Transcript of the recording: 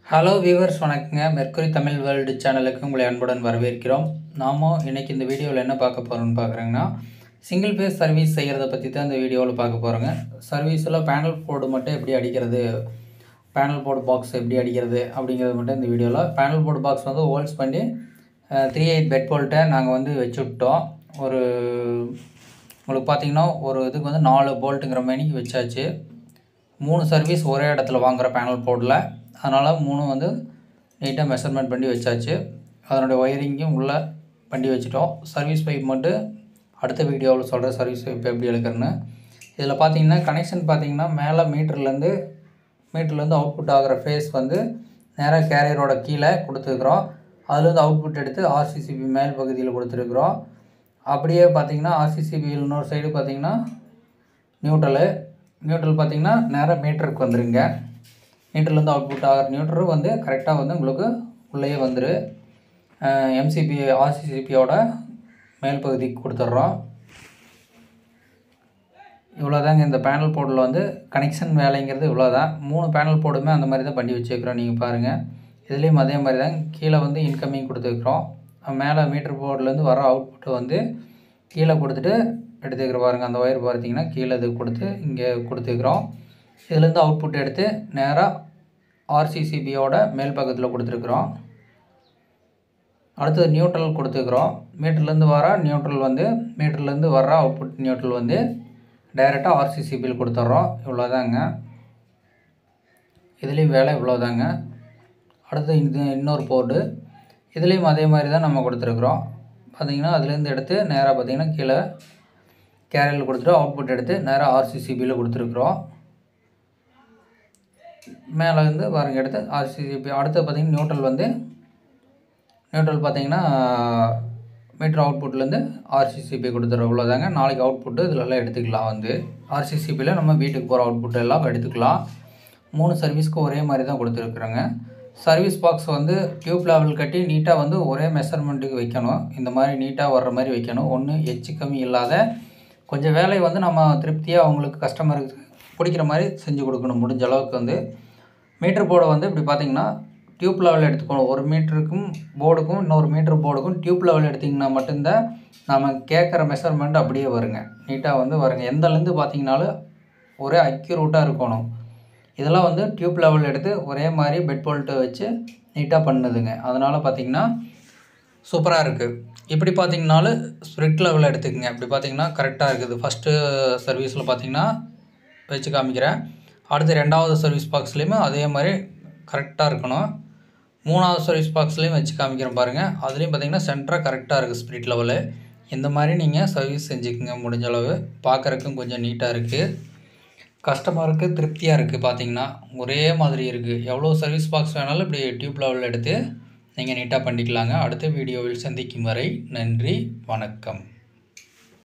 hello viewers வணக்கங்க mercury Tamil world சேனலுக்கு உங்களை அன்புடன் வரவேற்கிறோம் நாம இன்னைக்கு இந்த வீடியோவில் என்ன பார்க்க போகிறோம்னு பார்க்குறீங்கன்னா சிங்கிள் பேஸ் சர்வீஸ் செய்கிறத பற்றி தான் இந்த வீடியோவில் பார்க்க போகிறோங்க சர்வீஸில் பேனல் போர்டு மட்டும் எப்படி அடிக்கிறது பேனல் போர்டு பாக்ஸ் எப்படி அடிக்கிறது அப்படிங்கிறது மட்டும் இந்த வீடியோவில் பேனல் போர்டு பாக்ஸ் வந்து ஹோல்ஸ் பண்ணி த்ரீ எயிட் பெட் போல்ட்டை நாங்கள் வந்து வச்சு விட்டோம் ஒரு உங்களுக்கு பார்த்தீங்கன்னா ஒரு இதுக்கு வந்து நாலு போல்ட்டுங்கிற மணிக்கு வச்சாச்சு மூணு சர்வீஸ் ஒரே இடத்துல வாங்குகிற பேனல் போர்டில் அதனால் மூணு வந்து நீட்டாக மெஷர்மெண்ட் பண்ணி வச்சாச்சு அதனுடைய ஒயரிங்கும் உள்ளே பண்ணி வச்சுட்டோம் சர்வீஸ் பைப் மட்டும் அடுத்த வீடியோவில் சொல்கிற சர்வீஸ் பைப் எப்படி எடுக்கிறேன்னு இதில் பார்த்தீங்கன்னா கனெக்ஷன் பார்த்தீங்கன்னா மேலே மீட்டர்லேருந்து மீட்டர்லேருந்து அவுட்புட் ஆகிற ஃபேஸ் வந்து நேராக கேரியரோட கீழே கொடுத்துருக்குறோம் அதுலேருந்து அவுட்புட் எடுத்து ஆர்சிசிபி மேல் பகுதியில் கொடுத்துருக்குறோம் அப்படியே பார்த்தீங்கன்னா ஆர்சிசிபி இன்னொரு சைடு பார்த்தீங்கன்னா நியூட்ரலு நியூட்ரல் பார்த்தீங்கன்னா நேராக மீட்டருக்கு வந்துருங்க மீட்டர்லேருந்து அவுட்புட் ஆகிற நியூட்ரு வந்து கரெக்டாக வந்து உங்களுக்கு உள்ளேயே வந்துரு எம்சிபி ஆர்சிசிபியோட மேல் பகுதிக்கு கொடுத்துட்றோம் இவ்வளோதாங்க இந்த பேனல் போர்டில் வந்து கனெக்ஷன் வேலைங்கிறது இவ்வளோதான் மூணு பேனல் போர்டுமே அந்த மாதிரி தான் பண்ணி வச்சுருக்கிறோம் நீங்கள் பாருங்கள் இதுலேயும் அதே மாதிரி தான் கீழே வந்து இன்கமிங் கொடுத்துருக்குறோம் மேலே மீட்டர் போர்ட்லேருந்து வர அவுட்புட்டை வந்து கீழே கொடுத்துட்டு எடுத்துக்கிற பாருங்கள் அந்த ஒயர் பார்த்தீங்கன்னா கீழே இது கொடுத்து இங்கே கொடுத்துருக்குறோம் இதுலேருந்து அவுட்புட் எடுத்து நேராக ஆர்சிசிபியோட மேல் பக்கத்தில் கொடுத்துருக்குறோம் அடுத்தது நியூட்ரல் கொடுத்துருக்குறோம் மீட்டர்லேருந்து வர நியூட்ரல் வந்து மீட்டர்லேருந்து வர அவுட்புட் நியூட்ரல் வந்து டைரெக்டாக ஆர்சிசிபியில் கொடுத்துட்றோம் இவ்வளோதாங்க இதுலேயும் வேலை இவ்வளோதாங்க அடுத்து இது இன்னொரு போர்டு இதுலேயும் அதே மாதிரி தான் நம்ம கொடுத்துருக்குறோம் பார்த்தீங்கன்னா அதுலேருந்து எடுத்து நேராக பார்த்தீங்கன்னா கீழே கேரியரில் கொடுத்துட்டு அவுட்புட் எடுத்து நேராக ஆர்சிசிபியில் கொடுத்துருக்குறோம் மேலே வந்து பாருங்க எடுத்து ஆர்சிசிபி அடுத்து பார்த்தீங்கன்னா நியூட்ரல் வந்து நியூட்ரல் பார்த்தீங்கன்னா மீட்டர் அவுட்புட்லேருந்து ஆர்சிசிபி கொடுத்துட்றோம் இவ்வளோதாங்க நாளைக்கு அவுட்புட்டு இதிலெல்லாம் எடுத்துக்கலாம் வந்து ஆர்சிசிபியில் நம்ம வீட்டுக்கு போகிற அவுட்புட் எல்லாம் எடுத்துக்கலாம் மூணு சர்வீஸ்க்கு ஒரே மாதிரி தான் கொடுத்துருக்குறோங்க சர்வீஸ் பாக்ஸ் வந்து டியூப் லெவல் கட்டி நீட்டாக வந்து ஒரே மெஷர்மெண்ட்டுக்கு வைக்கணும் இந்த மாதிரி நீட்டாக வர்ற மாதிரி வைக்கணும் ஒன்று எச்சு கம்மி இல்லாத கொஞ்சம் வேலையை வந்து நம்ம திருப்தியாக அவங்களுக்கு கஸ்டமருக்கு பிடிக்கிற மாதிரி செஞ்சு கொடுக்கணும் முடிஞ்ச அளவுக்கு வந்து மீட்டர் போர்டை வந்து இப்படி பார்த்தீங்கன்னா டியூப் லெவல் எடுத்துக்கணும் ஒரு மீட்டருக்கும் போர்டுக்கும் இன்னொரு மீட்டர் போர்டுக்கும் டியூப் லெவல் எடுத்திங்கன்னா மட்டும்தான் நம்ம கேட்குற மெஷர்மெண்ட் அப்படியே வருங்க நீட்டாக வந்து வருங்க எந்தலேருந்து பார்த்தீங்கனாலும் ஒரே அக்யூரேட்டாக இருக்கணும் இதெல்லாம் வந்து டியூப் லெவல் எடுத்து ஒரே மாதிரி பெட் போல்ட்டு வச்சு நீட்டாக பண்ணுதுங்க அதனால் பார்த்தீங்கன்னா சூப்பராக இருக்குது இப்படி பார்த்தீங்கனாலும் ஸ்ப்ரிட் லெவல் எடுத்துக்கங்க இப்படி பார்த்தீங்கன்னா கரெக்டாக இருக்குது ஃபஸ்ட்டு சர்வீஸில் பார்த்தீங்கன்னா வச்சு காமிக்கிறேன் அடுத்து ரெண்டாவது சர்வீஸ் பாக்ஸ்லேயுமே அதே மாதிரி கரெக்டாக இருக்கணும் மூணாவது சர்வீஸ் பாக்ஸ்லேயும் வச்சு காமிக்கிறேன் பாருங்கள் அதுலேயும் பார்த்தீங்கன்னா சென்டராக கரெக்டாக இருக்குது ஸ்பிரிட் லெவலு இந்த மாதிரி நீங்கள் சர்வீஸ் செஞ்சுக்கோங்க முடிஞ்ச அளவு பார்க்குறக்கும் கொஞ்சம் நீட்டாக இருக்குது கஸ்டமருக்கு திருப்தியாக இருக்குது பார்த்தீங்கன்னா ஒரே மாதிரி இருக்குது எவ்வளோ சர்வீஸ் பாக்ஸ் வேணாலும் இப்படி டியூப் லெவலில் எடுத்து நீங்கள் நீட்டாக பண்ணிக்கலாங்க அடுத்த வீடியோவில் சந்திக்கும் வரை நன்றி வணக்கம்